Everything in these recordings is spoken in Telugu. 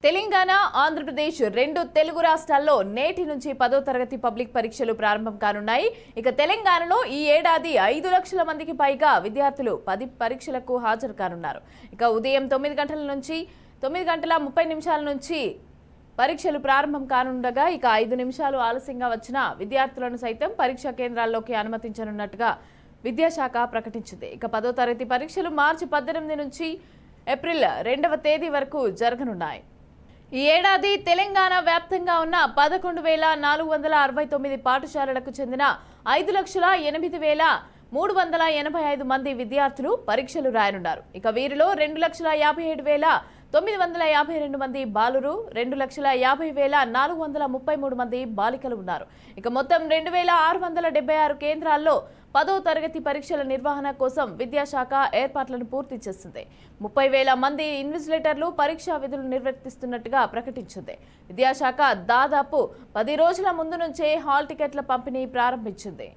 తెలంగాణ ఆంధ్రప్రదేశ్ రెండు తెలుగు రాష్ట్రాల్లో నేటి నుంచి పదో తరగతి పబ్లిక్ పరీక్షలు ప్రారంభం కానున్నాయి ఇక తెలంగాణలో ఈ ఏడాది ఐదు లక్షల మందికి పైగా విద్యార్థులు పది పరీక్షలకు హాజరు కానున్నారు ఇక ఉదయం తొమ్మిది గంటల నుంచి తొమ్మిది గంటల ముప్పై నిమిషాల నుంచి పరీక్షలు ప్రారంభం కానుండగా ఇక ఐదు నిమిషాలు ఆలస్యంగా వచ్చిన విద్యార్థులను సైతం పరీక్షా కేంద్రాల్లోకి అనుమతించనున్నట్టుగా విద్యాశాఖ ప్రకటించింది ఇక పదో తరగతి పరీక్షలు మార్చి పద్దెనిమిది నుంచి ఏప్రిల్ రెండవ తేదీ వరకు జరగనున్నాయి ఈ ఏడాది తెలంగాణ వ్యాప్తంగా ఉన్న పదకొండు వేల నాలుగు వందల అరవై తొమ్మిది పాఠశాలలకు చెందిన ఐదు లక్షల ఎనిమిది వేల మూడు వందల ఎనభై ఐదు మంది విద్యార్థులు పరీక్షలు రాయనున్నారు ఇక వీరిలో రెండు లక్షల యాభై ఏడు వేల తొమ్మిది వందల యాభై రెండు మంది బాలురు రెండు లక్షల యాభై వేల నాలుగు వందల ముప్పై మూడు మంది బాలికలు ఉన్నారు ఇక మొత్తం రెండు వేల ఆరు వందల డెబ్బై ఆరు కేంద్రాల్లో పదో తరగతి పరీక్షల నిర్వహణ కోసం విద్యాశాఖ ఏర్పాట్లను పూర్తి చేసింది ముప్పై వేల మంది ఇన్విజిలేటర్లు పరీక్షా విధులు నిర్వర్తిస్తున్నట్టుగా ప్రకటించింది విద్యాశాఖ దాదాపు పది రోజుల ముందు నుంచే హాల్ టికెట్ల పంపిణీ ప్రారంభించింది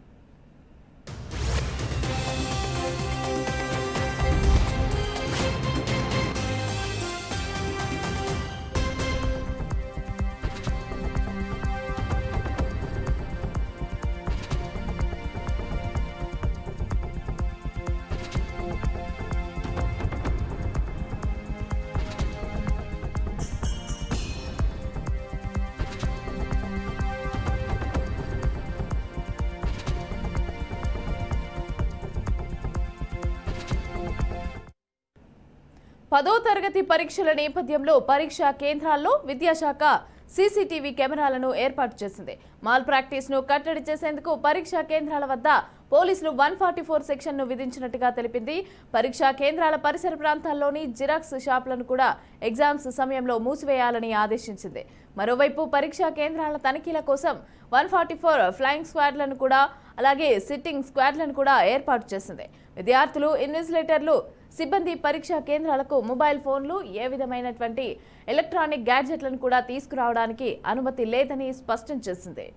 పదో తరగతి పరీక్షల నేపథ్యంలో పరీక్షా కేంద్రాల్లో విద్యాశాఖ సీసీటీవీ కెమెరాలను ఏర్పాటు చేసింది మాల్ ప్రాక్టీస్ ను కట్టడి చేసేందుకు పరీక్షా కేంద్రాల వద్ద పోలీసులు వన్ ఫార్టీ ఫోర్ సెక్షన్ ను విధించినట్టుగా తెలిపింది పరీక్షా కేంద్రాల పరిసర ప్రాంతాల్లోని జిరాక్స్ షాపులను కూడా ఎగ్జామ్స్ సమయంలో మూసివేయాలని ఆదేశించింది మరోవైపు పరీక్షా కేంద్రాల తనిఖీల కోసం వన్ ఫార్టీ ఫోర్ ఫ్లయింగ్ స్క్వాడ్లను కూడా అలాగే సిట్టింగ్ స్క్వాడ్లను కూడా ఏర్పాటు చేసింది విద్యార్థులు ఇన్విజిలేటర్లు సిబ్బంది పరీక్షా కేంద్రాలకు మొబైల్ ఫోన్లు ఏ విధమైనటువంటి ఎలక్ట్రానిక్ గ్యాడ్జెట్లను కూడా తీసుకురావడానికి అనుమతి లేదని స్పష్టం చేసింది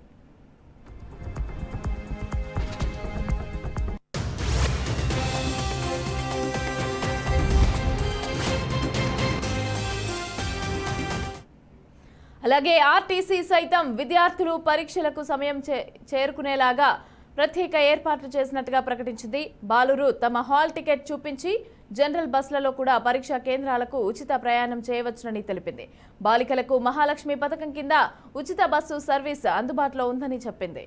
అలాగే ఆర్టీసీ సైతం విద్యార్థులు పరీక్షలకు సమయం చే- చేరుకునేలాగా ప్రత్యేక ఏర్పాట్లు చేసినట్టుగా ప్రకటించింది బాలురు తమ హాల్ టికెట్ చూపించి జనరల్ బస్సులలో కూడా పరీక్షా కేంద్రాలకు ఉచిత ప్రయాణం చేయవచ్చునని తెలిపింది బాలికలకు మహాలక్ష్మి పథకం కింద ఉచిత బస్సు సర్వీస్ అందుబాటులో ఉందని చెప్పింది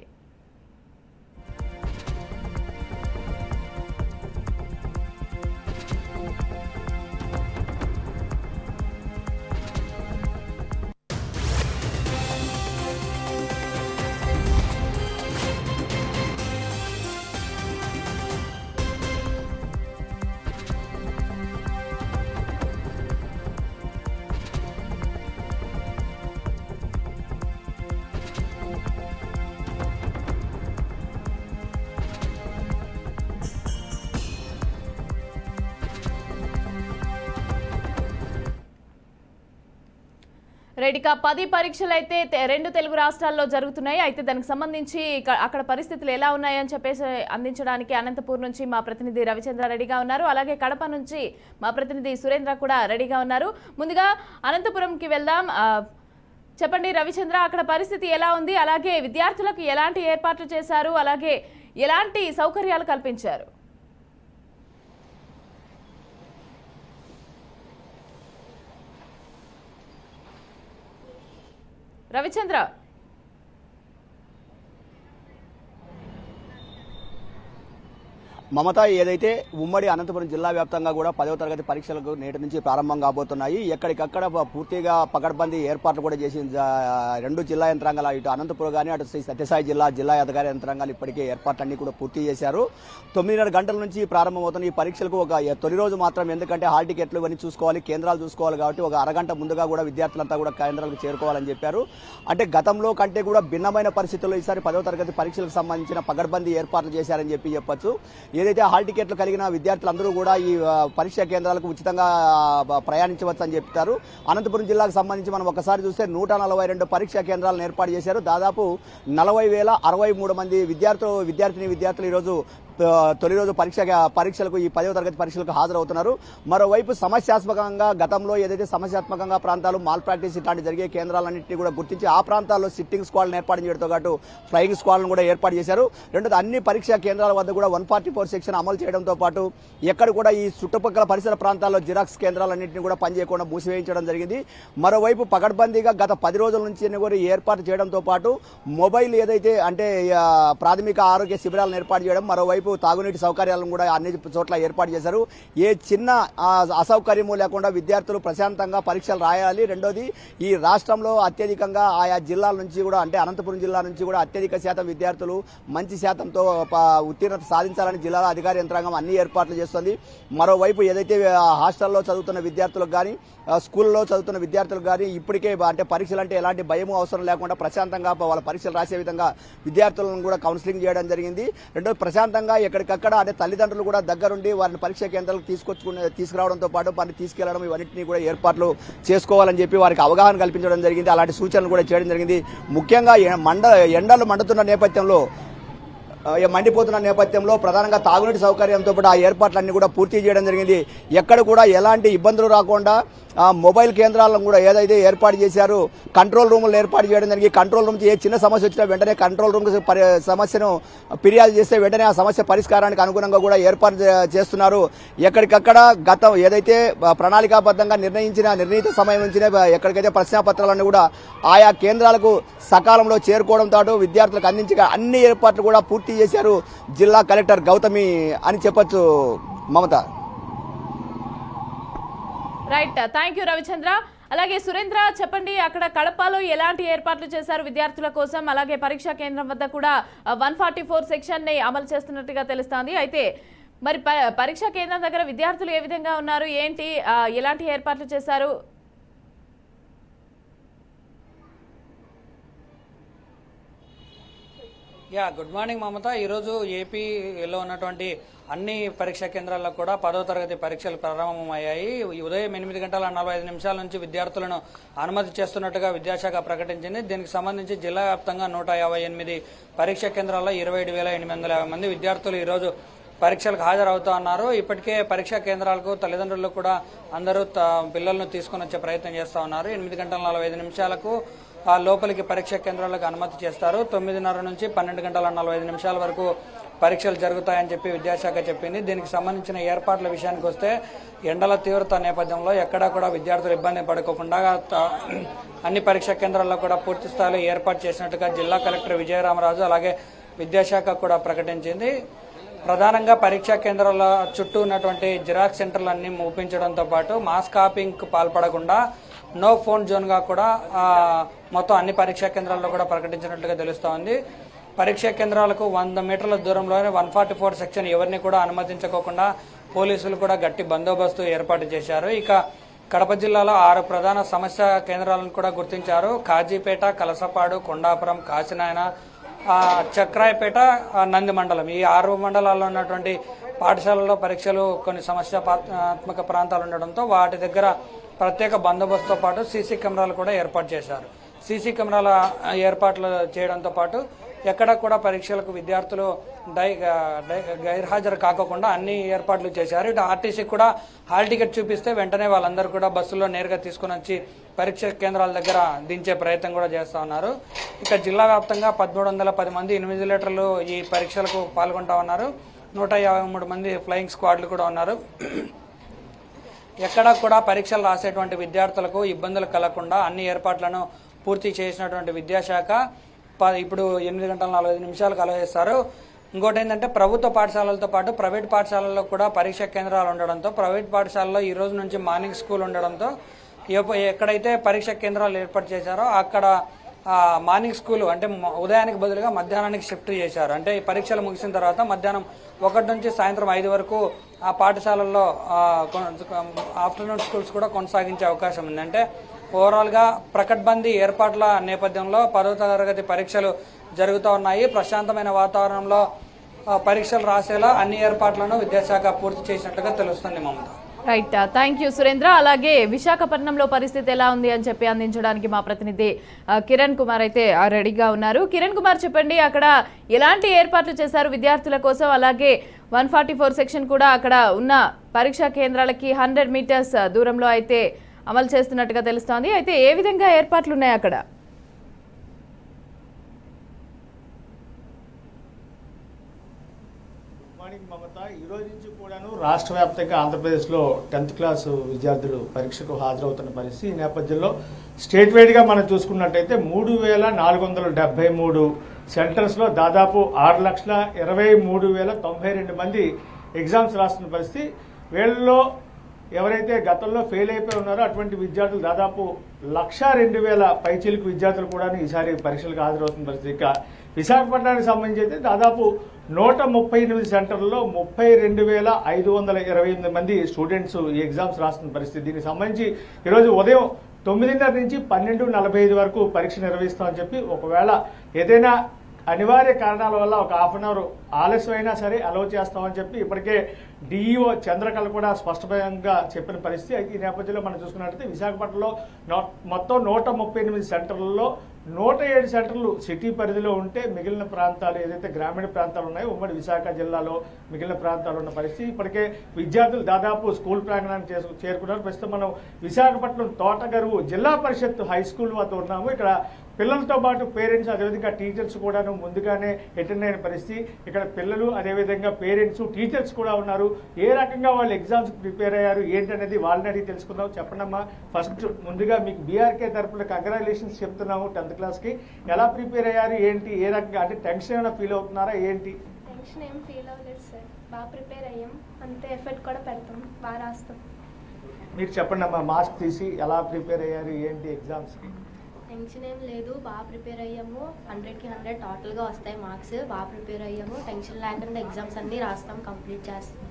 రైట్ ఇక పది పరీక్షలు అయితే తె- రెండు తెలుగు రాష్ట్రాల్లో జరుగుతున్నాయి అయితే దానికి సంబంధించి ఇక- అక్కడ పరిస్థితులు ఎలా ఉన్నాయని చెప్పేసి అందించడానికి అనంతపూర్ నుంచి మా ప్రతినిధి రవిచంద్ర రెడీగా ఉన్నారు అలాగే కడప నుంచి మా ప్రతినిధి సురేంద్ర కూడా రెడీగా ఉన్నారు ముందుగా అనంతపురంకి వెళ్దాం ఆ, చెప్పండి రవిచంద్ర అక్కడ పరిస్థితి ఎలా ఉంది అలాగే విద్యార్థులకు ఎలాంటి ఏర్పాట్లు చేశారు అలాగే ఎలాంటి సౌకర్యాలు కల్పించారు రవిచంద్ర మమత ఏదైతే ఉమ్మడి అనంతపురం జిల్లా వ్యాప్తంగా కూడా పదవ తరగతి పరీక్షలకు నేటి నుంచి ప్రారంభం కాబోతున్నాయి ఎక్కడికక్కడ ప- పూర్తిగా పకడ్బందీ ఏర్పాట్లు కూడా చేసిన జా- రెండు జిల్లా యంత్రాంగాలు ఇటు అనంతపురం కానీ అటు శ్రీ సత్యసాయి జిల్లా జిల్లా అధికారి యంత్రాంగాలు ఇప్పటికే ఏర్పాట్లన్నీ కూడా పూర్తి చేశారు తొమ్మిదిన్నర గంటల నుంచి ప్రారంభమవుతున్న ఈ పరీక్షలకు ఒక తొలి రోజు మాత్రం ఎందుకంటే హాల్ టికెట్లు ఇవన్నీ చూసుకోవాలి కేంద్రాలు చూసుకోవాలి కాబట్టి ఒక అరగంట ముందుగా కూడా విద్యార్థులంతా కూడా కేంద్రాలకు చేరుకోవాలని చెప్పారు అంటే గతంలో కంటే కూడా భిన్నమైన పరిస్థితుల్లో ఈసారి పదవ తరగతి పరీక్షలకు సంబంధించిన పకడ్బందీ ఏర్పాట్లు చేశారని చెప్పి చెప్పొచ్చు ఏదైతే హాల్ టికెట్లు కలిగిన విద్యార్థులందరూ కూడా ఈ ఆ, పరీక్షా కేంద్రాలకు ఉచితంగా ఆ, ప్రయాణించవచ్చు అని చెప్తారు అనంతపురం జిల్లాకు సంబంధించి మనం ఒకసారి చూస్తే నూట నలభై రెండు పరీక్షా కేంద్రాలను ఏర్పాటు చేశారు దాదాపు నలభై వేల అరవై మూడు మంది విద్యార్థులు విద్యార్థిని విద్యార్థులు ఈరోజు ఆ, తొలి రోజు పరీక్ష పరీక్షలకు ఈ పదవ తరగతి పరీక్షలకు హాజరవుతున్నారు మరోవైపు సమస్యాత్మకంగా గతంలో ఏదైతే సమస్యాత్మకంగా ప్రాంతాలు మాల్ ప్రాక్టీస్ ఇట్లాంటి జరిగే కేంద్రాలన్నింటినీ కూడా గుర్తించి ఆ ప్రాంతాల్లో సిట్టింగ్ స్క్వాడ్లను ఏర్పాటు చేయడంతో పాటు ఫ్లయింగ్ స్క్వాడ్లను కూడా ఏర్పాటు చేశారు రెండోది అన్ని పరీక్షా కేంద్రాల వద్ద కూడా వన్ ఫార్టీ ఫోర్ సెక్షన్ అమలు చేయడంతో పాటు ఎక్కడ కూడా ఈ చుట్టుపక్కల పరిసర ప్రాంతాల్లో జిరాక్స్ కేంద్రాలన్నింటినీ కూడా పనిచేయకుండా మూసివేయించడం జరిగింది మరోవైపు పకడ్బందీగా గత పది రోజుల నుంచి కూడా ఏర్పాటు చేయడంతో పాటు మొబైల్ ఏదైతే అంటే ఆ, ప్రాథమిక ఆరోగ్య శిబిరాలను ఏర్పాటు చేయడం మరోవైపు తాగునీటి సౌకర్యాలను కూడా అన్ని చోట్ల ఏర్పాటు చేశారు ఏ చిన్న ఆ, అసౌకర్యము లేకుండా విద్యార్థులు ప్రశాంతంగా పరీక్షలు రాయాలి రెండోది ఈ రాష్ట్రంలో అత్యధికంగా ఆయా జిల్లాల నుంచి కూడా అంటే అనంతపురం జిల్లా నుంచి కూడా అత్యధిక శాతం విద్యార్థులు మంచి శాతంతో ప- ఉత్తీర్ణత సాధించాలని జిల్లాల అధికార యంత్రాంగం అన్ని ఏర్పాట్లు చేస్తుంది మరోవైపు ఏదైతే ఆ, హాస్టల్లో చదువుతున్న విద్యార్థులకు కానీ ఆ, స్కూల్లో చదువుతున్న విద్యార్థులకు కానీ ఇప్పటికే బ- అంటే పరీక్షలు అంటే ఎలాంటి భయము అవసరం లేకుండా ప్రశాంతంగా ప- వాళ్ళ పరీక్షలు రాసే విధంగా విద్యార్థులను కూడా కౌన్సిలింగ్ చేయడం జరిగింది రెండో ప్రశాంతంగా ఎక్కడికక్కడ అంటే తల్లిదండ్రులు కూడా దగ్గరుండి వారిని పరీక్షా కేంద్రాలకు తీసుకొచ్చుకునే తీసుకురావడంతో పాటు వారిని తీసుకెళ్లడం ఇవన్నింటినీ కూడా ఏర్పాట్లు చేసుకోవాలని చెప్పి వారికి అవగాహన కల్పించడం జరిగింది అలాంటి సూచనలు కూడా చేయడం జరిగింది ముఖ్యంగా ఎ- మండ ఎండలు మండుతున్న నేపథ్యంలో ఆ, మండిపోతున్న నేపథ్యంలో ప్రధానంగా తాగునీటి సౌకర్యంతో పాటు ఆ ఏర్పాట్లన్నీ కూడా పూర్తి చేయడం జరిగింది ఎక్కడ కూడా ఎలాంటి ఇబ్బందులు రాకుండా ఆ మొబైల్ కేంద్రాలను కూడా ఏదైతే ఏర్పాటు చేశారో కంట్రోల్ రూములు ఏర్పాటు చేయడం జరిగింది కంట్రోల్ రూమ్ ఏ చిన్న సమస్య వచ్చినా వెంటనే కంట్రోల్ రూమ్ సమస్యను ఫిర్యాదు చేస్తే వెంటనే ఆ సమస్య పరిష్కారానికి అనుగుణంగా కూడా ఏర్పాటు చే- చేస్తున్నారు ఎక్కడికక్కడ గతం ఏదైతే ఆ, ప్రణాళికాబద్ధంగా నిర్ణయించిన నిర్ణీత సమయం నుంచినే ఆ, ఎక్కడికైతే ప్రశ్నాపత్రాలన్నీ కూడా ఆయా కేంద్రాలకు సకాలంలో చేరుకోవడం తాటు విద్యార్థులకు అందించే అన్ని ఏర్పాట్లు కూడా పూర్తి చేశారు జిల్లా కలెక్టర్ గౌతమి అని చెప్పొచ్చు Mamata right thank you Ravichandra అలాగే సురేంద్ర చెప్పండి అక్కడ కడపలో ఎలాంటి ఏర్పాట్లు చేశారు విద్యార్థుల కోసం అలాగే పరీక్షా కేంద్రం వద్ద కూడా వన్ ఫార్టీ ఫోర్ సెక్షన్ ని అమలు చేస్తున్నట్టుగా తెలుస్తోంది అయితే మరి ప- పరీక్షా కేంద్రం దగ్గర విద్యార్థులు ఏ విధంగా ఉన్నారు ఏంటి ఆ, ఎలాంటి ఏర్పాట్లు చేశారు యా గుడ్ మార్నింగ్ మమత ఈరోజు ఏపీలో ఉన్నటువంటి అన్ని పరీక్షా కేంద్రాల్లో కూడా పదో తరగతి పరీక్షలు ప్రారంభమయ్యాయి ఈ ఉదయం ఎనిమిది గంటల నలభై ఐదు నిమిషాల నుంచి విద్యార్థులను అనుమతి చేస్తున్నట్టుగా విద్యాశాఖ ప్రకటించింది దీనికి సంబంధించి జిల్లా వ్యాప్తంగా నూట యాభై ఎనిమిది పరీక్షా కేంద్రాల్లో ఇరవై ఏడు వేల ఎనిమిది వందల యాభై మంది విద్యార్థులు ఈరోజు పరీక్షలకు హాజరవుతా ఉన్నారు ఇప్పటికే పరీక్షా కేంద్రాలకు తల్లిదండ్రులు కూడా అందరూ త- పిల్లలను తీసుకొని వచ్చే ప్రయత్నం చేస్తూ ఉన్నారు ఎనిమిది గంటల నలభై ఐదు నిమిషాలకు ఆ లోపలికి పరీక్షా కేంద్రాలకు అనుమతి చేస్తారు తొమ్మిదిన్నర నుంచి పన్నెండు గంటల నలభై ఐదు నిమిషాల వరకు పరీక్షలు జరుగుతాయని చెప్పి విద్యాశాఖ చెప్పింది దీనికి సంబంధించిన ఏర్పాట్ల విషయానికి వస్తే ఎండల తీవ్రత నేపథ్యంలో ఎక్కడా కూడా విద్యార్థులు ఇబ్బంది పడుకోకుండా త- అన్ని పరీక్షా కేంద్రాల్లో కూడా పూర్తి స్థాయిలో ఏర్పాటు చేసినట్టుగా జిల్లా కలెక్టర్ విజయరామరాజు అలాగే విద్యాశాఖ కూడా ప్రకటించింది ప్రధానంగా పరీక్షా కేంద్రాల చుట్టూ ఉన్నటువంటి జిరాక్స్ సెంటర్లన్నీ మూపించడంతో పాటు మాస్ కాపింగ్కు పాల్పడకుండా నో ఫోన్ జోన్గా కూడా ఆ, మొత్తం అన్ని పరీక్షా కేంద్రాల్లో కూడా ప్రకటించినట్లుగా తెలుస్తోంది పరీక్షా కేంద్రాలకు వంద మీటర్ల దూరంలోనే వన్ ఫార్టీ ఫోర్ సెక్షన్ ఎవరిని కూడా అనుమతించకోకుండా పోలీసులు కూడా గట్టి బందోబస్తు ఏర్పాటు చేశారు ఇక కడప జిల్లాలో ఆరు ప్రధాన సమస్య కేంద్రాలను కూడా గుర్తించారు కాజీపేట కలసపాడు కొండాపురం కాశీనాయన ఆ, చక్రాయపేట ఆ, నంది మండలం ఈ ఆరు మండలాల్లో ఉన్నటువంటి పాఠశాలలో పరీక్షలు కొన్ని సమస్యాత్మక ప్రాంతాలు ఉండడంతో వాటి దగ్గర ప్రత్యేక బందోబస్తుతో పాటు సీసీ కెమెరాలు కూడా ఏర్పాటు చేశారు సీసీ కెమెరాల ఆ, ఏర్పాట్లు చేయడంతో పాటు ఎక్కడ కూడా పరీక్షలకు విద్యార్థులు డై డై- గైర్హాజరు కాకుండా అన్ని ఏర్పాట్లు చేశారు ఇటు ఆర్టీసీ కూడా హాల్ టికెట్ చూపిస్తే వెంటనే వాళ్ళందరూ కూడా బస్సులో నేరుగా తీసుకుని వచ్చి పరీక్ష కేంద్రాల దగ్గర దించే ప్రయత్నం కూడా చేస్తూ ఉన్నారు ఇక జిల్లా వ్యాప్తంగా పదమూడు వందల పది మంది ఇన్విజిలేటర్లు ఈ పరీక్షలకు పాల్గొంటా ఉన్నారు నూట యాభై మూడు మంది ఫ్లయింగ్ స్క్వాడ్లు కూడా ఉన్నారు ఎక్కడా కూడా పరీక్షలు రాసేటువంటి విద్యార్థులకు ఇబ్బందులు కలగకుండా అన్ని ఏర్పాట్లను పూర్తి చేసినటువంటి విద్యాశాఖ ప- ఇప్పుడు ఎనిమిది గంటల నలభై ఐదు నిమిషాలకు అలవేస్తారు ఇంకోటి ఏంటంటే ప్రభుత్వ పాఠశాలలతో పాటు ప్రైవేట్ పాఠశాలల్లో కూడా పరీక్షా కేంద్రాలు ఉండడంతో ప్రైవేట్ పాఠశాలలో ఈ రోజు నుంచి మార్నింగ్ స్కూల్ ఉండడంతో ఎప్ప- ఎక్కడైతే పరీక్షా కేంద్రాలు ఏర్పాటు చేశారో అక్కడ ఆ, మార్నింగ్ స్కూల్ అంటే మ- ఉదయానికి బదులుగా మధ్యాహ్నానికి షిఫ్ట్ చేశారు అంటే ఈ పరీక్షలు ముగిసిన తర్వాత మధ్యాహ్నం ఒకటి నుంచి సాయంత్రం ఐదు వరకు ఆ పాఠశాలల్లో ఆ, కొన- ఆఫ్టర్నూన్ స్కూల్స్ కూడా కొనసాగించే అవకాశం ఉంది అంటే ఓవరాల్గా ప్రకట్బందీ ఏర్పాట్ల నేపథ్యంలో పదో తరగతి పరీక్షలు జరుగుతూ ఉన్నాయి ప్రశాంతమైన వాతావరణంలో ఆ, పరీక్షలు రాసేలా అన్ని ఏర్పాట్లను విద్యాశాఖ పూర్తి చేసినట్టుగా తెలుస్తుంది Mamata right thank you Surendra అలాగే విశాఖపట్నంలో పరిస్థితి ఎలా ఉంది అని చెప్పి అందించడానికి మా ప్రతినిధి ఆ, కిరణ్ కుమార్ అయితే ఆ, రెడీగా ఉన్నారు కిరణ్ కుమార్ చెప్పండి అక్కడ ఎలాంటి ఏర్పాట్లు చేశారు విద్యార్థుల కోసం అలాగే వన్ ఫార్టీ ఫోర్ సెక్షన్ కూడా అక్కడ ఉన్న పరీక్షా కేంద్రాలకి హండ్రెడ్ మీటర్స్ దూరంలో అయితే అమలు చేస్తున్నట్టుగా తెలుస్తోంది అయితే ఏ విధంగా ఏర్పాట్లు ఉన్నాయి అక్కడ గుడ్ మార్నింగ్ మమత ఈ రోజు నుంచి కూడాను రాష్ట్ర వ్యాప్తంగా ఆంధ్రప్రదేశ్లో టెన్త్ క్లాస్ విద్యార్థులు పరీక్షకు హాజరవుతున్న పరిస్థితి ఈ నేపథ్యంలో స్టేట్ వైడ్గా మనం చూసుకున్నట్టయితే మూడు వేల నాలుగు వందల డెబ్బై మూడు సెంటర్స్లో దాదాపు ఆరు లక్షల ఇరవై మూడు వేల తొంభై రెండు మంది ఎగ్జామ్స్ రాస్తున్న పరిస్థితి వీళ్ళలో ఎవరైతే గతంలో ఫెయిల్ అయిపోయి ఉన్నారో అటువంటి విద్యార్థులు దాదాపు లక్ష రెండు వేల పైచీలకు విద్యార్థులు కూడా ఈసారి పరీక్షలకు హాజరవుతున్న పరిస్థితి ఇక విశాఖపట్నానికి సంబంధించి అయితే దాదాపు నూట ముప్పై ఎనిమిది సెంటర్లలో ముప్పై రెండు వేల ఐదు వందల ఇరవై ఎనిమిది మంది స్టూడెంట్స్ ఈ ఎగ్జామ్స్ రాస్తున్న పరిస్థితి దీనికి సంబంధించి ఈరోజు ఉదయం తొమ్మిదిన్నర నుంచి పన్నెండు నలభై ఐదు వరకు పరీక్ష నిర్వహిస్తామని చెప్పి ఒకవేళ ఏదైనా అనివార్య కారణాల వల్ల ఒక హాఫ్ అన్ అవర్ ఆలస్యమైనా సరే అలౌ చేస్తామని చెప్పి ఇప్పటికే డిఈఓ చంద్రకళ కూడా స్పష్టంగా చెప్పిన పరిస్థితి అయితే ఈ నేపథ్యంలో మనం చూసుకున్నట్లయితే విశాఖపట్నంలో నో- మొత్తం నూట ముప్పై ఎనిమిది సెంటర్లలో నూట ఏడు సెంటర్లు సిటీ పరిధిలో ఉంటే మిగిలిన ప్రాంతాలు ఏదైతే గ్రామీణ ప్రాంతాలు ఉన్నాయో ఉమ్మడి విశాఖ జిల్లాలో మిగిలిన ప్రాంతాలు ఉన్న పరిస్థితి ఇప్పటికే విద్యార్థులు దాదాపు స్కూల్ ప్రాంగణానికి చేసు- చేరుకున్నారు ప్రస్తుతం మనం విశాఖపట్నం తోటగరువు జిల్లా పరిషత్ హై స్కూల్ వద్ద ఉన్నాము ఇక్కడ పిల్లలతో పాటు పేరెంట్స్ అదేవిధంగా టీచర్స్ కూడాను ముందుగానే అటెండ్ అయిన పరిస్థితి ఇక్కడ పిల్లలు అదేవిధంగా పేరెంట్స్ టీచర్స్ కూడా ఉన్నారు ఏ రకంగా వాళ్ళు ఎగ్జామ్స్ ప్రిపేర్ అయ్యారు ఏంటనేది వాళ్ళని అడిగి తెలుసుకుందాం చెప్పండమ్మా ఫస్ట్ ముందుగా మీకు బీఆర్కే తరపున కంగ్రాచులేషన్స్ చెప్తున్నాము టెన్త్ క్లాస్కి ఎలా ప్రిపేర్ అయ్యారు ఏంటి ఏ రకంగా అంటే టెన్షన్ ఏమైనా ఫీల్ అవుతున్నారా ఏంటి టెన్షన్ ఏం ఫీల్ అవ్వలేదు సార్ బాగా ప్రిపేర్ అయ్యాం అంతే ఎఫర్ట్ కూడా పెడతాం బాగా రాస్తాం మీరు చెప్పండి అమ్మా మాస్క్ తీసి ఎలా ప్రిపేర్ అయ్యారు ఏంటి ఎగ్జామ్స్కి టెన్షన్ ఏం లేదు బాగా ప్రిపేర్ అయ్యాము హండ్రెడ్కి హండ్రెడ్ టోటల్గా వస్తాయి మార్క్స్ బాగా ప్రిపేర్ అయ్యాము టెన్షన్ లేకుండా ఎగ్జామ్స్ అన్నీ రాస్తాం కంప్లీట్ చేస్తాం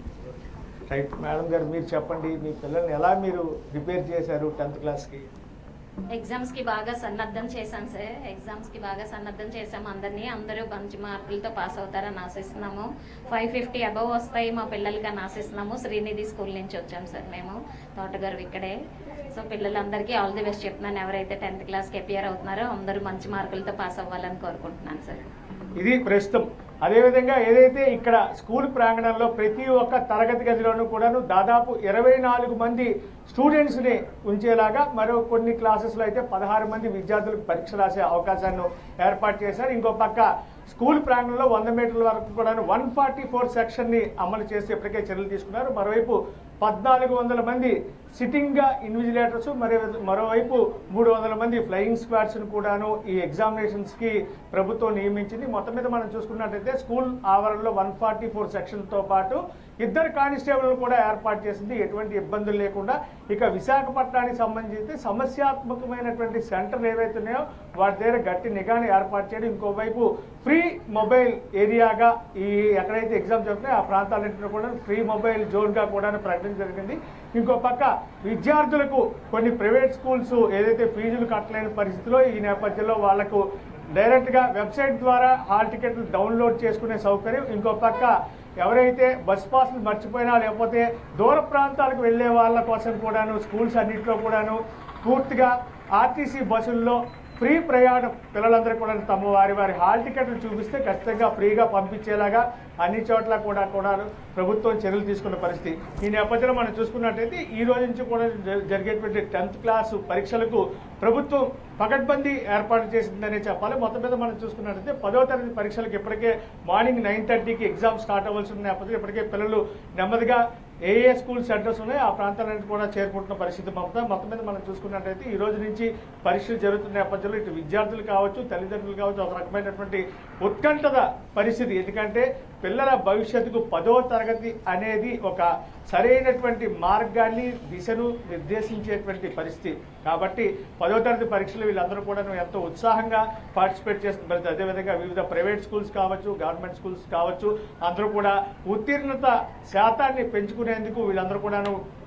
రైట్ మేడం గారు మీరు చెప్పండి మీ పిల్లల్ని ఎలా మీరు ప్రిపేర్ చేశారు టెన్త్ క్లాస్కి ఎగ్జామ్స్ కి బాగా సన్నద్ధం చేశాం సార్ ఎగ్జామ్స్ కి బాగా సన్నద్ధం చేశాం అందరినీ అందరూ మంచి మార్కులతో పాస్ అవుతారని ఆశిస్తున్నాము ఫైవ్ ఫిఫ్టీ అబవ్ వస్తాయి మా పిల్లలకి అని ఆశిస్తున్నాము శ్రీనిధి స్కూల్ నుంచి వచ్చాం సార్ మేము తోటగారు ఇక్కడే సో పిల్లలందరికీ ఆల్ ది బెస్ట్ చెప్తున్నాను ఎవరైతే టెన్త్ క్లాస్కి అపియర్ అవుతున్నారో అందరూ మంచి మార్కులతో పాస్ అవ్వాలని కోరుకుంటున్నాను సార్ ఇది ప్రస్తుతం అదేవిధంగా ఏదైతే ఇక్కడ స్కూల్ ప్రాంగణంలో ప్రతి ఒక్క తరగతి గదిలోనూ కూడాను దాదాపు ఇరవై నాలుగు మంది స్టూడెంట్స్ని ఉంచేలాగా మరో కొన్ని క్లాసెస్లో అయితే పదహారు మంది విద్యార్థులకు పరీక్ష రాసే అవకాశాన్ని ఏర్పాటు చేశారు ఇంకో పక్క స్కూల్ ప్రాంగణంలో వంద మీటర్ల వరకు కూడా వన్ ఫార్టీ ఫోర్ సెక్షన్ని అమలు చేసి ఇప్పటికే చర్యలు తీసుకున్నారు మరోవైపు పద్నాలుగు వందల మంది సిట్టింగ్గా ఇన్విజిలేటర్స్ మరి మరోవైపు మూడు వందల మంది ఫ్లయింగ్ స్క్వాడ్స్ను కూడాను ఈ ఎగ్జామినేషన్స్కి ప్రభుత్వం నియమించింది మొత్తం మీద మనం చూసుకున్నట్టయితే స్కూల్ ఆవరణలో వన్ ఫార్టీ ఫోర్ సెక్షన్తో పాటు ఇద్దరు కానిస్టేబుల్ కూడా ఏర్పాటు చేసింది ఎటువంటి ఇబ్బందులు లేకుండా ఇక విశాఖపట్నానికి సంబంధించి సమస్యాత్మకమైనటువంటి సెంటర్లు ఏవైతే ఉన్నాయో వాటి దగ్గర గట్టి నిఘాని ఏర్పాటు చేయడం ఇంకోవైపు ఫ్రీ మొబైల్ ఏరియాగా ఈ ఎక్కడైతే ఎగ్జామ్ జరుగుతున్నాయో ఆ ప్రాంతాలన్నింటిలో కూడా ఫ్రీ మొబైల్ జోన్గా కూడా ప్రకటించడం జరిగింది ఇంకో పక్క విద్యార్థులకు కొన్ని ప్రైవేట్ స్కూల్స్ ఏదైతే ఫీజులు కట్టలేని పరిస్థితిలో ఈ నేపథ్యంలో వాళ్లకు డైరెక్ట్గా వెబ్సైట్ ద్వారా హాల్ టికెట్లు డౌన్లోడ్ చేసుకునే సౌకర్యం ఇంకో పక్క ఎవరైతే బస్ పాస్లు మర్చిపోయినా లేకపోతే దూర ప్రాంతాలకు వెళ్ళే వాళ్ళ కోసం కూడాను స్కూల్స్ అన్నింటిలో కూడాను పూర్తిగా ఆర్టీసీ బస్సుల్లో ఫ్రీ ప్రయాణం పిల్లలందరూ కూడా తమ వారి వారి హాల్ టికెట్లు చూపిస్తే ఖచ్చితంగా ఫ్రీగా పంపించేలాగా అన్ని చోట్ల కూడా కూడా ప్రభుత్వం చర్యలు తీసుకున్న పరిస్థితి ఈ నేపథ్యంలో మనం చూసుకున్నట్టయితే ఈ రోజు నుంచి కూడా జ- జరిగేటువంటి టెన్త్ క్లాస్ పరీక్షలకు ప్రభుత్వం పకడ్బందీ ఏర్పాటు చేసిందనే చెప్పాలి మొత్తం మీద మనం చూసుకున్నట్టయితే పదో తరగతి పరీక్షలకు ఇప్పటికే మార్నింగ్ నైన్ థర్టీకి ఎగ్జామ్ స్టార్ట్ అవ్వాల్సి ఉన్న నేపథ్యంలో ఇప్పటికే పిల్లలు నెమ్మదిగా ఏ ఏ స్కూల్ సెంటర్స్ ఉన్నాయో ఆ ప్రాంతాలన్నింటి కూడా చేరుకుంటున్న పరిస్థితి మొత్తం మొత్తం మీద మనం చూసుకున్నట్టయితే ఈ రోజు నుంచి పరీక్షలు జరుగుతున్న నేపథ్యంలో ఇటు విద్యార్థులు కావచ్చు తల్లిదండ్రులు కావచ్చు ఒక రకమైనటువంటి ఉత్కంఠద పరిస్థితి ఎందుకంటే పిల్లల భవిష్యత్తుకు పదో తరగతి అనేది ఒక సరైనటువంటి మార్గాన్ని దిశను నిర్దేశించేటువంటి పరిస్థితి కాబట్టి పదో తరగతి పరీక్షలు వీళ్ళందరూ కూడా ఎంతో ఉత్సాహంగా పార్టిసిపేట్ చేస్తున్న పరిస్థితి అదేవిధంగా వివిధ ప్రైవేట్ స్కూల్స్ కావచ్చు గవర్నమెంట్ స్కూల్స్ కావచ్చు అందరూ కూడా ఉత్తీర్ణత శాతాన్ని పెంచుకునేందుకు వీళ్ళందరూ కూడాను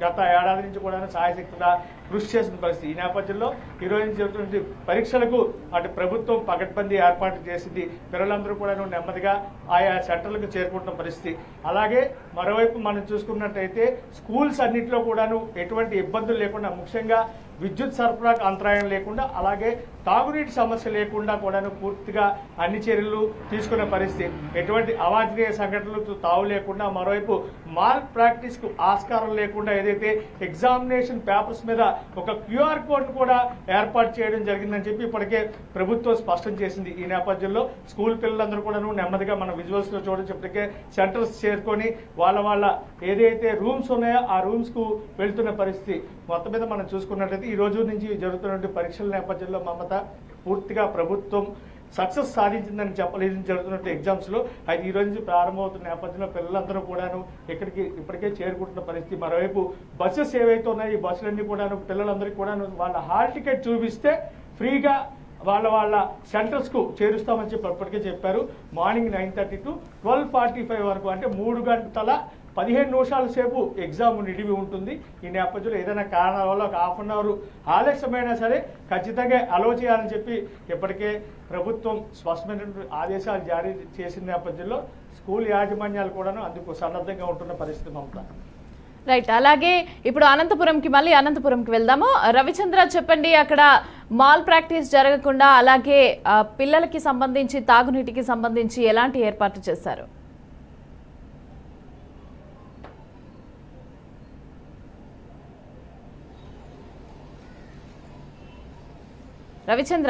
గత ఏడాది నుంచి కూడా సాయశక్తిగా కృషి చేసిన పరిస్థితి ఈ నేపథ్యంలో ఈ రోజు నుంచి జరుగుతున్న పరీక్షలకు అటు ప్రభుత్వం పకడ్బందీ ఏర్పాటు చేసింది పిల్లలందరూ కూడా నెమ్మదిగా ఆయా సెంటర్లకు చేరుకుంటున్న పరిస్థితి అలాగే మరోవైపు మనం చూసుకున్నట్టయితే స్కూల్స్ అన్నింటిలో కూడాను ఎటువంటి ఇబ్బందులు లేకుండా ముఖ్యంగా విద్యుత్ సరఫరాకు అంతరాయం లేకుండా అలాగే తాగునీటి సమస్య లేకుండా కూడాను పూర్తిగా అన్ని చర్యలు తీసుకునే పరిస్థితి ఎటువంటి అవాంఛనీయ సంఘటనలకు తావు లేకుండా మరోవైపు మాల్ ప్రాక్టీస్కు ఆస్కారం లేకుండా ఏదైతే ఎగ్జామినేషన్ పేపర్స్ మీద ఒక క్యూఆర్ కోడ్ కూడా ఏర్పాటు చేయడం జరిగిందని చెప్పి ఇప్పటికే ప్రభుత్వం స్పష్టం చేసింది ఈ నేపథ్యంలో స్కూల్ పిల్లలందరూ కూడాను నెమ్మదిగా మన విజువల్స్ లో చూడొచ్చు ఇప్పటికే సెంటర్స్ చేరుకొని వాళ్ళ వాళ్ళ ఏదైతే రూమ్స్ ఉన్నాయో ఆ రూమ్స్ కు వెళ్తున్న పరిస్థితి మొత్తం మీద మనం చూసుకున్నట్లయితే ఈ రోజు నుంచి జరుగుతున్న పరీక్షల నేపథ్యంలో మమత పూర్తిగా ప్రభుత్వం సక్సెస్ సాధించిందని చెప్పలేదు జరుగుతున్న ఎగ్జామ్స్ లో అయితే ఈ రోజు నుంచి ప్రారంభమవుతున్న నేపథ్యంలో పిల్లలందరూ కూడాను ఇక్కడికి ఇప్పటికే చేరుకుంటున్న పరిస్థితి మరోవైపు బస్సెస్ ఏవైతే ఉన్నాయో ఈ బస్సులన్నీ కూడాను పిల్లలందరికీ కూడాను వాళ్ళ హాల్ టికెట్ చూపిస్తే ఫ్రీగా వాళ్ళ వాళ్ళ సెంటర్స్కు చేరుస్తామని చెప్పి అప్పటికే చెప్పారు morning nine thirty to twelve forty five వరకు అంటే మూడు గంటల పదిహేను నిమిషాల సేపు ఎగ్జామ్ నిడివి ఉంటుంది ఈ నేపథ్యంలో ఏదైనా కారణాల వల్ల ఒక హాఫ్ అన్ అవర్ ఆలస్యమైనా సరే ఖచ్చితంగా అలో చేయాలని చెప్పి ఇప్పటికే ప్రభుత్వం స్పష్టమైనటువంటి ఆదేశాలు జారీ చేసిన నేపథ్యంలో స్కూల్ యాజమాన్యాలు కూడాను అందుకు సన్నద్ధంగా ఉంటున్న పరిస్థితి మమత రైట్ అలాగే ఇప్పుడు అనంతపురంకి మళ్ళీ అనంతపురంకి వెళ్దాము రవిచంద్ర చెప్పండి అక్కడ మాల్ ప్రాక్టీస్ జరగకుండా అలాగే ఆ, పిల్లలకి సంబంధించి తాగునీటికి సంబంధించి ఎలాంటి ఏర్పాట్లు చేశారు రవిచంద్ర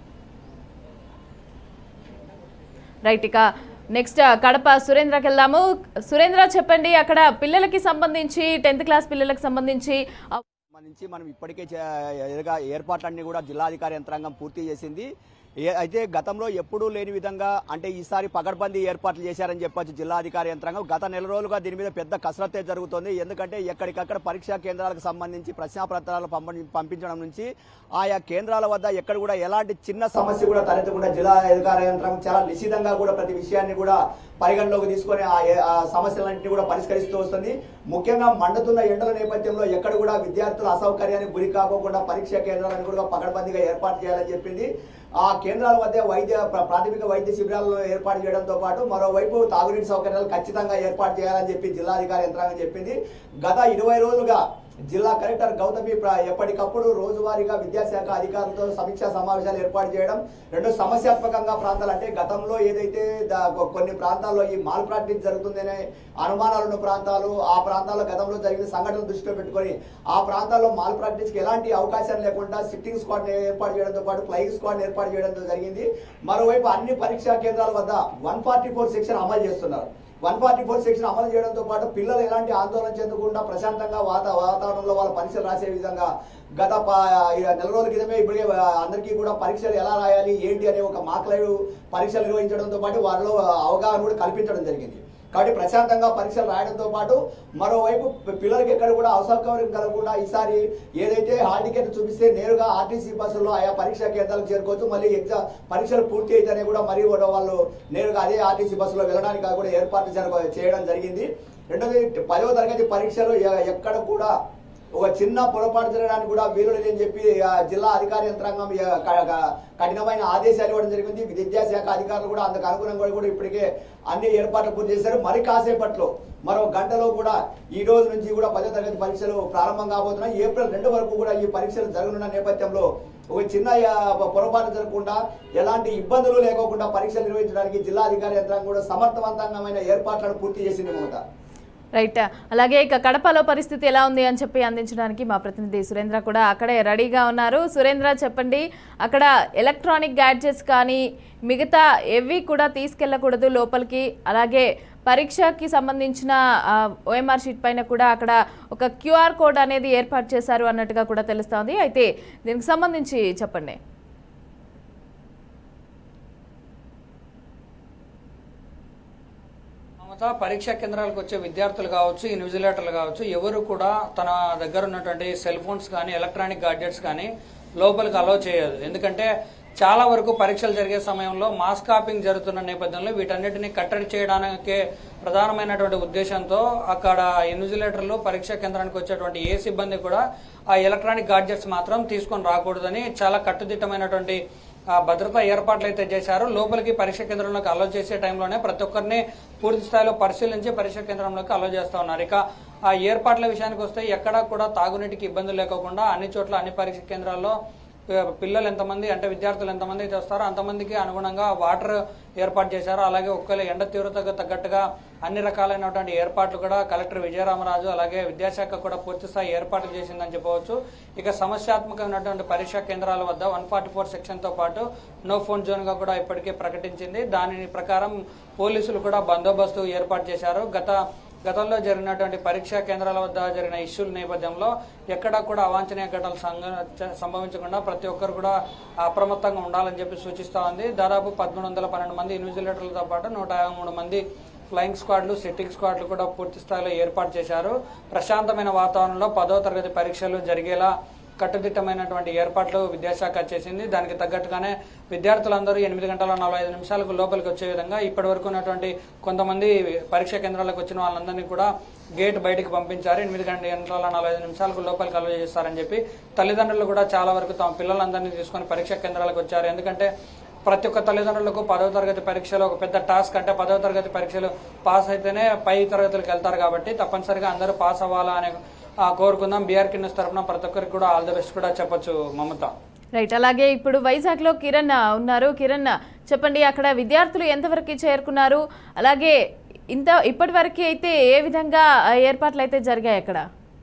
రైట్ ఇక నెక్స్ట్ కడప సురేంద్రకి వెళ్దాము సురేంద్ర చెప్పండి అక్కడ పిల్లలకి సంబంధించి టెన్త్ క్లాస్ పిల్లలకి సంబంధించి ఆ, సంబంధించి మనం ఇప్పటికే చే- ఎదురుగా ఏర్పాట్లన్నీ కూడా జిల్లాధికారి యంత్రాంగం పూర్తి చేసింది ఏ- అయితే గతంలో ఎప్పుడూ లేని విధంగా అంటే ఈసారి పగడ్బందీ ఏర్పాట్లు చేశారని చెప్పొచ్చు జిల్లాధికారి యంత్రాంగం గత నెల రోజులుగా దీని మీద పెద్ద కసరత్తే జరుగుతోంది ఎందుకంటే ఎక్కడికక్కడ పరీక్షా కేంద్రాలకు సంబంధించి ప్రశ్నాపత్రాలు పంప- పంపించడం నుంచి ఆయా కేంద్రాల వద్ద ఎక్కడ కూడా ఎలాంటి చిన్న సమస్య కూడా తలెత్తకుండా జిల్లా అధికార యంత్రాంగం చాలా నిశ్చితంగా కూడా ప్రతి విషయాన్ని కూడా పరిగణలోకి తీసుకొని ఆ ఏ- ఆ సమస్యలన్నింటినీ కూడా పరిష్కరిస్తూ వస్తుంది ముఖ్యంగా మండుతున్న ఎండల నేపథ్యంలో ఎక్కడ కూడా విద్యార్థుల అసౌకర్యానికి గురి కాకోకుండా పరీక్షా కేంద్రాలను కూడా పకడ్బందీగా ఏర్పాటు చేయాలని చెప్పింది ఆ కేంద్రాల వద్ద వైద్య ప్ర- ప్రాథమిక వైద్య శిబిరాలను ఏర్పాటు చేయడంతో పాటు మరోవైపు తాగునీటి సౌకర్యాలు ఖచ్చితంగా ఏర్పాటు చేయాలని చెప్పి జిల్లాధికారి యంత్రాంగం చెప్పింది గత ఇరవై రోజులుగా జిల్లా కలెక్టర్ గౌతమి ప్ర- ఎప్పటికప్పుడు రోజువారీగా విద్యాశాఖ అధికారులతో సమీక్షా సమావేశాలు ఏర్పాటు చేయడం రెండు సమస్యాత్మకంగా ప్రాంతాలు అంటే గతంలో ఏదైతే దా- కొ- కొన్ని ప్రాంతాల్లో ఈ మాల్ ప్రాక్టీస్ జరుగుతుందనే అనుమానాలు ఉన్న ప్రాంతాలు ఆ ప్రాంతాల్లో గతంలో జరిగిన సంఘటనలు దృష్టిలో పెట్టుకొని ఆ ప్రాంతాల్లో మాల్ ప్రాక్టీస్కి ఎలాంటి అవకాశం లేకుండా సిట్టింగ్ స్క్వాడ్ ఏర్పాటు చేయడంతో పాటు ఫ్లయింగ్ స్క్వాడ్ ఏర్పాటు చేయడంతో జరిగింది మరోవైపు అన్ని పరీక్షా కేంద్రాల వద్ద వన్ ఫార్టీ ఫోర్ సెక్షన్ అమలు చేస్తున్నారు వన్ ఫార్టీ ఫోర్ సెక్షన్ అమలు చేయడంతో పాటు పిల్లలు ఎలాంటి ఆందోళన చెందకుండా ప్రశాంతంగా వాత వాతావరణంలో వాళ్ళ పరీక్షలు రాసే విధంగా గత ప- ఈ నెల రోజుల క్రితమే ఇప్పటికే అందరికీ కూడా పరీక్షలు ఎలా రాయాలి ఏంటి అనే ఒక మాక్ లైవ్ పరీక్షలు నిర్వహించడంతో పాటు వారిలో అవగాహన కూడా కల్పించడం జరిగింది కాబట్టి ప్రశాంతంగా పరీక్షలు రాయడంతో పాటు మరోవైపు పి- పిల్లలకి ఎక్కడ కూడా అసౌకర్యం కలగకుండా ఈసారి ఏదైతే హాల్ టికెట్ చూపిస్తే నేరుగా ఆర్టీసీ బస్సుల్లో ఆయా పరీక్షా కేంద్రాలకు చేరుకోవచ్చు మళ్ళీ ఎగ్జామ్ పరీక్షలు పూర్తి అయితేనే కూడా మరి కూడా వాళ్ళు నేరుగా అదే ఆర్టీసీ బస్సులో వెళ్ళడానికి కూడా ఏర్పాట్లు జరగ చేయడం జరిగింది రెండోది పదవ తరగతి పరీక్షలు ఎ- ఎక్కడ కూడా ఒక చిన్న పొరపాటు జరగడానికి కూడా వీలు లేదని చెప్పి ఆ, జిల్లా అధికార యంత్రాంగం ఆ, క- క- కఠినమైన ఆదేశాలు ఇవ్వడం జరిగింది విద్యాశాఖ అధికారులు కూడా అందుకు అనుగుణంగా కూడా ఇప్పటికే అన్ని ఏర్పాట్లు పూర్తి చేశారు మరి కాసేపట్లో మరో గంటలో కూడా ఈ రోజు నుంచి కూడా పదో తరగతి పరీక్షలు ప్రారంభం కాబోతున్నాయి ఏప్రిల్ రెండు వరకు కూడా ఈ పరీక్షలు జరగనున్న నేపథ్యంలో ఒక చిన్న ఆ, పొరపాటు జరగకుండా ఎలాంటి ఇబ్బందులు లేకోకుండా పరీక్షలు నిర్వహించడానికి జిల్లా అధికార యంత్రాంగం కూడా సమర్థవంతంగా ఏర్పాట్లను పూర్తి చేసింది మమత రైట్ అలాగే ఇక కడపలో పరిస్థితి ఎలా ఉంది అని చెప్పి అందించడానికి మా ప్రతినిధి సురేంద్ర కూడా అక్కడే రెడీగా ఉన్నారు సురేంద్ర చెప్పండి అక్కడ ఎలక్ట్రానిక్ గ్యాడ్జెట్స్ కానీ మిగతా ఏవి కూడా తీసుకెళ్ళకూడదు లోపలికి అలాగే పరీక్షకి సంబంధించిన ఓఎంఆర్ షీట్ పైన కూడా అక్కడ ఒక క్యూఆర్ కోడ్ అనేది ఏర్పాటు చేశారు అన్నట్టుగా కూడా తెలుస్తోంది అయితే దీనికి సంబంధించి చెప్పండి మమత పరీక్షా కేంద్రాలకు వచ్చే విద్యార్థులు కావచ్చు ఇన్విజిలేటర్లు కావచ్చు ఎవరు కూడా తన దగ్గర ఉన్నటువంటి సెల్ ఫోన్స్ కానీ ఎలక్ట్రానిక్ గాడ్జెట్స్ కానీ లోపలికి అలౌ చేయదు ఎందుకంటే చాలా వరకు పరీక్షలు జరిగే సమయంలో మాస్ కాపింగ్ జరుగుతున్న నేపథ్యంలో వీటన్నిటిని కట్టడి చేయడానికే ప్రధానమైనటువంటి ఉద్దేశంతో అక్కడ ఇన్విజిలేటర్లు పరీక్షా కేంద్రానికి వచ్చేటువంటి ఏ సిబ్బంది కూడా ఆ ఎలక్ట్రానిక్ గాడ్జెట్స్ మాత్రం తీసుకొని రాకూడదని చాలా కట్టుదిట్టమైనటువంటి ఆ భద్రతా ఏర్పాట్లు అయితే చేశారు లోపలికి పరీక్ష కేంద్రంలోకి అలో చేసే టైంలోనే ప్రతి ఒక్కరిని పూర్తి స్థాయిలో పరిశీలించి పరీక్ష కేంద్రంలోకి అలో చేస్తా ఉన్నారు ఇక ఆ ఏర్పాట్ల విషయానికి వస్తే ఎక్కడా కూడా తాగునీటికి ఇబ్బందులు లేకుండా అన్ని చోట్ల అన్ని పరీక్ష కేంద్రాల్లో పి- పిల్లలు ఎంతమంది అంటే విద్యార్థులు ఎంతమంది అయితే వస్తారో అంతమందికి అనుగుణంగా వాటర్ ఏర్పాటు చేశారు అలాగే ఒక్కవేళ ఎండ తీవ్రతకు తగ్గట్టుగా అన్ని రకాలైనటువంటి ఏర్పాట్లు కూడా కలెక్టర్ విజయరామరాజు అలాగే విద్యాశాఖ కూడా పూర్తి స్థాయి ఏర్పాట్లు చేసిందని చెప్పవచ్చు ఇక సమస్యాత్మకమైనటువంటి పరీక్షా కేంద్రాల వద్ద వన్ ఫార్టీ ఫోర్ సెక్షన్తో పాటు నో ఫోన్ జోన్గా కూడా ఇప్పటికే ప్రకటించింది దాని ప్రకారం పోలీసులు కూడా బందోబస్తు ఏర్పాటు చేశారు గత గతంలో జరిగినటువంటి పరీక్షా కేంద్రాల వద్ద జరిగిన ఇష్యూల నేపథ్యంలో ఎక్కడా కూడా అవాంఛనీయ ఘటనలు సంఘ- సంభవించకుండా ప్రతి ఒక్కరు కూడా అప్రమత్తంగా ఉండాలని చెప్పి సూచిస్తా ఉంది దాదాపు పదమూడు వందల పన్నెండు మంది ఇన్విజిలేటర్లతో పాటు నూట యాభై మూడు మంది ఫ్లయింగ్ స్క్వాడ్లు సిట్టింగ్ స్క్వాడ్లు కూడా పూర్తి స్థాయిలో ఏర్పాటు చేశారు ప్రశాంతమైన వాతావరణంలో పదో తరగతి పరీక్షలు జరిగేలా కట్టుదిట్టమైనటువంటి ఏర్పాట్లు విద్యాశాఖ చేసింది దానికి తగ్గట్టుగానే విద్యార్థులందరూ ఎనిమిది గంటల నలభై ఐదు నిమిషాలకు లోపలికి వచ్చే విధంగా ఇప్పటి వరకు ఉన్నటువంటి కొంతమంది పరీక్షా కేంద్రాలకు వచ్చిన వాళ్ళందరినీ కూడా గేట్ బయటికి పంపించారు ఎనిమిది గంటల గంటల నలభై ఐదు నిమిషాలకు లోపలికి అలవ చేస్తారని చెప్పి తల్లిదండ్రులు కూడా చాలా వరకు తమ పిల్లలందరినీ తీసుకొని పరీక్షా కేంద్రాలకు వచ్చారు ఎందుకంటే ప్రతి ఒక్క తల్లిదండ్రులకు పదవ తరగతి పరీక్షలో ఒక పెద్ద టాస్క్ అంటే పదవ తరగతి పరీక్షలు పాస్ అయితేనే పై తరగతులకు వెళ్తారు కాబట్టి తప్పనిసరిగా అందరూ పాస్ అవ్వాలా అని ఆ, కోరుకుందాం బీఆర్ కిన్నెస్ తరఫున ప్రతి ఒక్కరికి కూడా ఆల్ ది బెస్ట్ కూడా చెప్పొచ్చు మమత రైట్ అలాగే ఇప్పుడు వైజాగ్లో కిరణ్ ఉన్నారు కిరణ్ చెప్పండి అక్కడ విద్యార్థులు ఎంతవరకు చేరుకున్నారు అలాగే ఇంత ఇప్పటి వరకు అయితే ఏ విధంగా ఆ, ఏర్పాట్లు అయితే జరిగాయి అక్కడ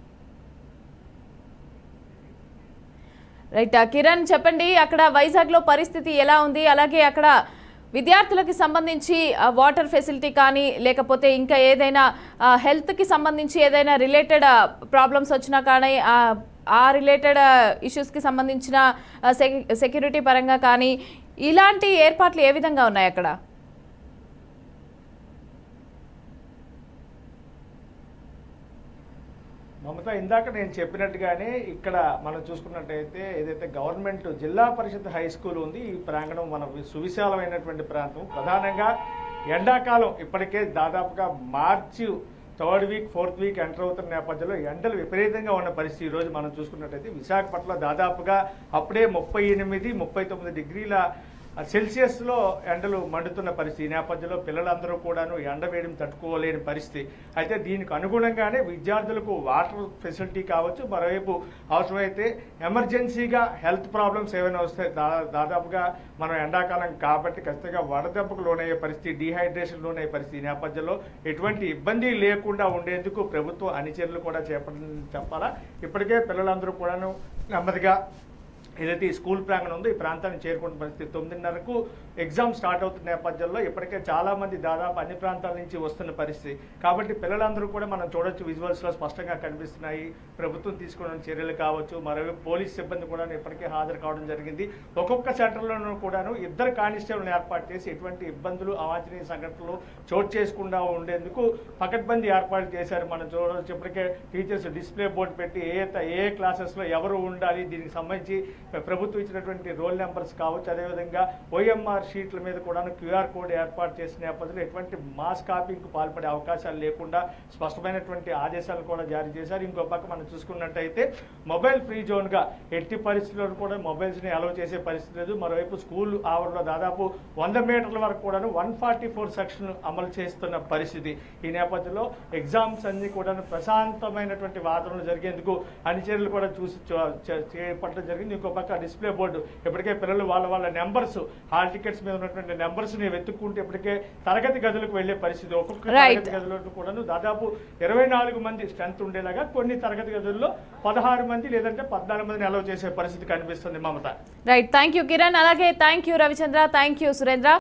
రైట్ ఆ, కిరణ్ చెప్పండి అక్కడ వైజాగ్లో పరిస్థితి ఎలా ఉంది అలాగే అక్కడ విద్యార్థులకి సంబంధించి ఆ, వాటర్ ఫెసిలిటీ కానీ లేకపోతే ఇంకా ఏదైనా ఆ, హెల్త్కి సంబంధించి ఏదైనా రిలేటెడ్ ఆ, ప్రాబ్లమ్స్ వచ్చినా కానీ ఆ, ఆ రిలేటెడ్ ఆ, ఇష్యూస్కి సంబంధించిన ఆ, సెక్యూ- సెక్యూరిటీ పరంగా కానీ ఇలాంటి ఏర్పాట్లు ఏ విధంగా ఉన్నాయి అక్కడ మమత ఇందాక నేను చెప్పినట్టుగానే ఇక్కడ మనం చూసుకున్నట్టయితే ఏదైతే గవర్నమెంట్ జిల్లా పరిషత్ హై స్కూల్ ఉంది ఈ ప్రాంగణం మన వి- సువిశాలమైనటువంటి ప్రాంతం ప్రధానంగా ఎండాకాలం ఇప్పటికే దాదాపుగా మార్చి third week fourth week enter అవుతున్న నేపథ్యంలో ఎండలు విపరీతంగా ఉన్న పరిస్థితి ఈ రోజు మనం చూసుకున్నట్టయితే విశాఖపట్నంలో దాదాపుగా అప్పుడే ముప్పై ఎనిమిది ముప్పై తొమ్మిది డిగ్రీల సెల్సియస్లో ఎండలు మండుతున్న పరిస్థితి ఈ నేపథ్యంలో పిల్లలందరూ కూడాను ఎండ వేడిని తట్టుకోలేని పరిస్థితి అయితే దీనికి అనుగుణంగానే విద్యార్థులకు వాటర్ ఫెసిలిటీ కావచ్చు మరోవైపు అవసరమైతే ఎమర్జెన్సీగా హెల్త్ ప్రాబ్లమ్స్ ఏమైనా వస్తే దా దాదాపుగా మనం ఎండాకాలం కాబట్టి ఖచ్చితంగా వడదెబ్బకు లోనయ్యే పరిస్థితి డీహైడ్రేషన్ లోనయ్యే పరిస్థితి ఈ నేపథ్యంలో ఎటువంటి ఇబ్బంది లేకుండా ఉండేందుకు ప్రభుత్వం అన్ని చర్యలు కూడా చేపట్టింది చెప్పాలా ఇప్పటికే పిల్లలందరూ కూడాను నెమ్మదిగా ఏదైతే ఈ స్కూల్ ప్రాంగణం ఉందో ఈ ప్రాంతాన్ని చేరుకున్న పరిస్థితి తొమ్మిదిన్నరకు ఎగ్జామ్ స్టార్ట్ అవుతున్న నేపథ్యంలో ఇప్పటికే చాలా మంది దాదాపు అన్ని ప్రాంతాల నుంచి వస్తున్న పరిస్థితి కాబట్టి పిల్లలందరూ కూడా మనం చూడొచ్చు విజువల్స్ లో స్పష్టంగా కనిపిస్తున్నాయి ప్రభుత్వం తీసుకున్న చర్యలు కావచ్చు మరోవైపు పోలీస్ సిబ్బంది కూడా ఇప్పటికే హాజరు కావడం జరిగింది ఒక్కొక్క సెంటర్లోనూ కూడాను ఇద్దరు కానిస్టేబుల్ని ఏర్పాటు చేసి ఎటువంటి ఇబ్బందులు అవాంఛనీయ సంఘటనలు చోటు చేసుకుండా ఉండేందుకు పకడ్బందీ ఏర్పాటు చేశారు మనం చూడవచ్చు ఇప్పటికే టీచర్స్ డిస్ప్లే బోర్డు పెట్టి ఏ త- ఏ క్లాసెస్ లో ఎవరు ఉండాలి దీనికి సంబంధించి ప్రభుత్వం ఇచ్చినటువంటి రోల్ నెంబర్స్ కావచ్చు అదేవిధంగా ఓఎంఆర్ షీట్ల మీద కూడా క్యూఆర్ కోడ్ ఏర్పాటు చేసిన నేపథ్యంలో ఎటువంటి మాస్ కాపీకి పాల్పడే అవకాశాలు లేకుండా స్పష్టమైనటువంటి ఆదేశాలు కూడా జారీ చేశారు ఇంకో పక్క మనం చూసుకున్నట్టయితే మొబైల్ ఫ్రీ జోన్ గా ఎట్టి పరిస్థితుల్లో కూడా మొబైల్స్ ని అలౌ చేసే పరిస్థితి లేదు మరోవైపు స్కూల్ ఆవరణలో దాదాపు వంద మీటర్ల వరకు కూడా వన్ ఫార్టీ ఫోర్ సెక్షన్ అమలు చేస్తున్న పరిస్థితి ఈ నేపథ్యంలో ఎగ్జామ్స్ అన్ని కూడా ప్రశాంతమైనటువంటి వాతావరణం జరిగేందుకు అన్ని చర్యలు కూడా చూసి చూ- చే- చేపట్టడం జరిగింది ఇంకో పక్క డిస్ప్లే బోర్డు ఇప్పటికే పిల్లలు వాళ్ళ వాళ్ళ నెంబర్స్ హాల్ టికెట్స్ మీద ఉన్నటువంటి నెంబర్స్ ని వెతుక్కుంటూ ఇప్పటికే తరగతి గదులకు వెళ్లే పరిస్థితి ఒక్కొక్క Right. తరగతి గదిలో కూడాను దాదాపు ఇరవై నాలుగు మంది స్ట్రెంత్ ఉండేలాగా కొన్ని తరగతి గదుల్లో పదహారు మంది లేదంటే పద్నాలుగు మందిని అలౌ చేసే పరిస్థితి కనిపిస్తుంది Mamata right thank you Kiran అలాగే thank you Ravichandra thank you Surendra